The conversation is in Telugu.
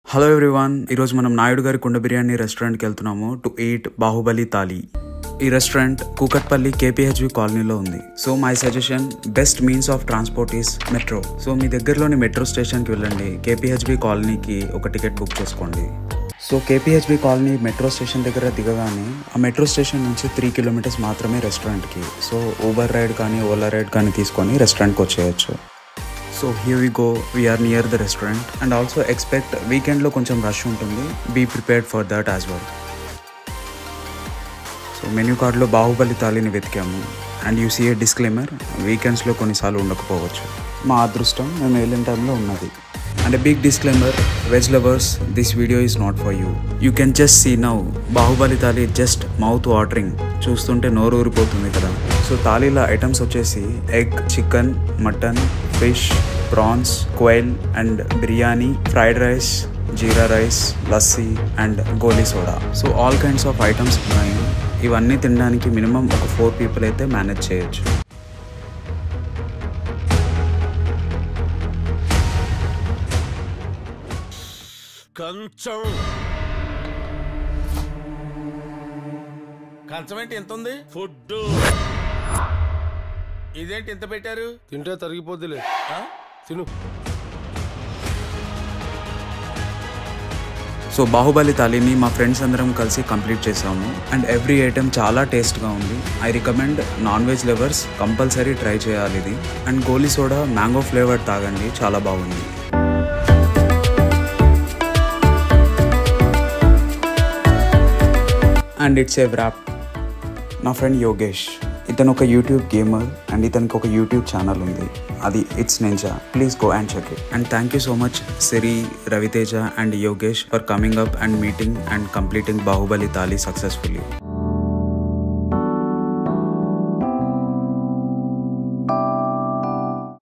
హలో ఎవ్రీవన్ ఈరోజు మనం నాయుడు గారి కుండ బిర్యానీ రెస్టారెంట్కి వెళ్తున్నాము టు ఎయిట్ బాహుబలి తాలి ఈ రెస్టారెంట్ కూకట్పల్లి కేపీహెచ్వి కాలనీలో ఉంది so my suggestion best means of transport is metro so మీ దగ్గరలోని మెట్రో స్టేషన్కి వెళ్ళండి కేపీహెచ్బి కాలనీకి ఒక టికెట్ బుక్ చేసుకోండి so KPHB colony metro station దగ్గర దిగగానే ఆ మెట్రో స్టేషన్ నుంచి త్రీ కిలోమీటర్స్ మాత్రమే రెస్టారెంట్కి సో ఊబర్ రైడ్ కానీ ఓలా రైడ్ కానీ తీసుకొని రెస్టారెంట్కి వచ్చేయచ్చు so here we go we're near the restaurant and also expect వీకెండ్లో కొంచెం రష్ ఉంటుంది be prepared for that as well so menu కార్డ్లో బాహుబలి తాలిని వెతికాము and you see a disclaimer వీకెండ్స్లో కొన్నిసార్లు ఉండకపోవచ్చు మా అదృష్టం మేము వెళ్ళిన టైంలో ఉన్నది and big disclaimer veg lovers this video is not for you you can just see now Baahubali thali just mouth watering చూస్తుంటే నోరు ఊరిపోతుంది కదా సో తాలీల ఐటమ్స్ వచ్చేసి egg chicken mutton fish prawns quail and biryani fried rice jeera rice lassi and goli soda so all kinds of items ఉన్నాయి ఇవన్నీ తినడానికి మినిమం ఒక ఫోర్ పీపుల్ అయితే మేనేజ్ చేయొచ్చు కంచం కంచం ఏంటి ఎంత ఉంది ఫుడ్ ఇదేంటి ఎంత పెట్టారు తింటే తరిగిపోద్దిలే ఆ? తిను సో బాహుబలి తాలిని మా ఫ్రెండ్స్ అందరం కలిసి కంప్లీట్ చేసాము అండ్ ఎవ్రీ ఐటెం చాలా టేస్ట్గా ఉంది I recommend non veg lovers compulsory try చేయాలి ఇది and goli soda mango flavour తాగండి చాలా బాగుంది అండ్ ఇట్స్ ఏ వ్రాప్ నా ఫ్రెండ్ యోగేష్ ఇతను ఒక యూట్యూబ్ గేమర్ అండ్ ఇతనికి ఒక యూట్యూబ్ ఛానల్ ఉంది అది it's ninja please go and check it and thank you so much Siri Raviteja and Yogesh for coming up and meeting and completing Baahubali thali successfully